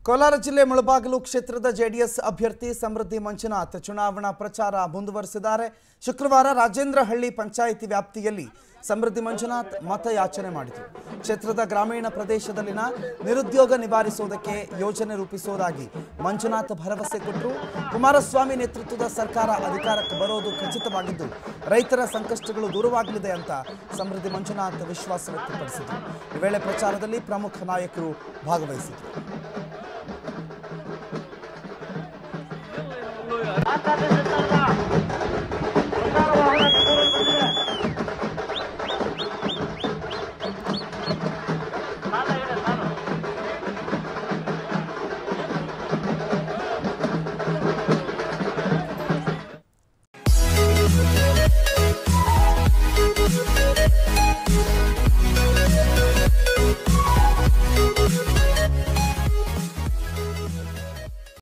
ಕೋಲಾರ ಜಿಲ್ಲೆ ಮುಳಬಾಗಿಲು ಕ್ಷೇತ್ರದ ಜೆಡಿಎಸ್ ಅಭ್ಯರ್ಥಿ ಸಮೃದ್ಧಿ ಮಂಜುನಾಥ್ ಚುನಾವಣಾ ಪ್ರಚಾರ ಮುಂದುವರೆಸಿದ್ದಾರೆ ಶುಕ್ರವಾರ ರಾಜೇಂದ್ರಹಳ್ಳಿ ಪಂಚಾಯಿತಿ ವ್ಯಾಪ್ತಿಯಲ್ಲಿ ಸಮೃದ್ಧಿ ಮಂಜುನಾಥ್ ಮತಯಾಚನೆ ಮಾಡಿದರು ಕ್ಷೇತ್ರದ ಗ್ರಾಮೀಣ ಪ್ರದೇಶದಲ್ಲಿನ ನಿರುದ್ಯೋಗ ನಿವಾರಿಸುವುದಕ್ಕೆ ಯೋಜನೆ ರೂಪಿಸುವುದಾಗಿ ಮಂಜುನಾಥ್ ಭರವಸೆ ಕೊಟ್ಟರು ಕುಮಾರಸ್ವಾಮಿ ನೇತೃತ್ವದ ಸರ್ಕಾರ ಅಧಿಕಾರಕ್ಕೆ ಬರೋದು ಖಚಿತವಾಗಿದ್ದು ರೈತರ ಸಂಕಷ್ಟಗಳು ದೂರವಾಗಲಿದೆ ಅಂತ ಸಮೃದ್ಧಿ ಮಂಜುನಾಥ್ ವಿಶ್ವಾಸ ವ್ಯಕ್ತಪಡಿಸಿದರು ಈ ವೇಳೆ ಪ್ರಚಾರದಲ್ಲಿ ಪ್ರಮುಖ ನಾಯಕರು ಭಾಗವಹಿಸಿದರು